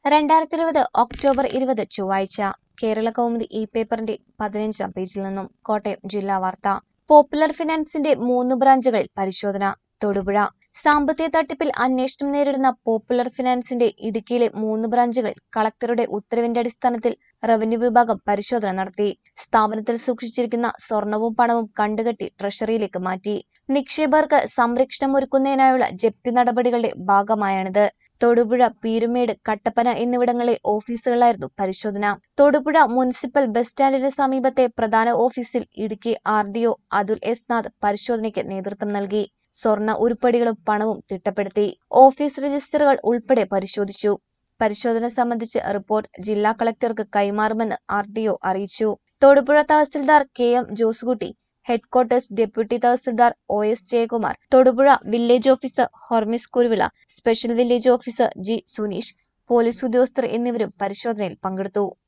രണ്ടായിരത്തി ഇരുപത് ഒക്ടോബർ ഇരുപത് ചൊവ്വാഴ്ച കേരള കൗമുദി ഇ പേപ്പറിന്റെ പതിനഞ്ചാം പേജിൽ നിന്നും കോട്ടയം ജില്ലാ വാർത്ത പോപ്പുലർ ഫിനാൻസിന്റെ മൂന്ന് ബ്രാഞ്ചുകളിൽ പരിശോധന തൊടുപുഴ സാമ്പത്തിക തട്ടിപ്പിൽ അന്വേഷണം നേരിടുന്ന പോപ്പുലർ ഫിനാൻസിന്റെ ഇടുക്കിയിലെ മൂന്ന് ബ്രാഞ്ചുകളിൽ കളക്ടറുടെ ഉത്തരവിന്റെ അടിസ്ഥാനത്തിൽ റവന്യൂ വിഭാഗം പരിശോധന നടത്തി സ്ഥാപനത്തിൽ സൂക്ഷിച്ചിരിക്കുന്ന സ്വർണവും പണവും കണ്ടുകെട്ടി ട്രഷറിയിലേക്ക് മാറ്റി നിക്ഷേപകർക്ക് സംരക്ഷണം ഒരുക്കുന്നതിനായുള്ള ജപ്തി നടപടികളുടെ ഭാഗമായാണിത് തൊടുപുഴ പീരുമേട് കട്ടപ്പന എന്നിവിടങ്ങളിലെ ഓഫീസുകളിലായിരുന്നു പരിശോധന തൊടുപുഴ മുനിസിപ്പൽ ബസ് സ്റ്റാൻഡിന് സമീപത്തെ പ്രധാന ഓഫീസിൽ Idukki R D O Athul S Nath പരിശോധനയ്ക്ക് നേതൃത്വം നൽകി സ്വർണ്ണ ഉരുപ്പടികളും പണവും തിട്ടപ്പെടുത്തി ഓഫീസ് രജിസ്റ്ററുകൾ ഉൾപ്പെടെ പരിശോധിച്ചു പരിശോധന സംബന്ധിച്ച് റിപ്പോർട്ട് ജില്ലാ കളക്ടർക്ക് കൈമാറുമെന്ന് ആർ ഡി ഒ അറിയിച്ചു Thodupuzha tahsildar K M Josekutty headquarters deputy tahsildar O S Jayakumar Thodupuzha village officer Hormis Kuruvila special village officer G Suneesh police ഉദ്യോഗസ്ഥർ എന്നിവരും പരിശോധനയിൽ പങ്കെടുത്തു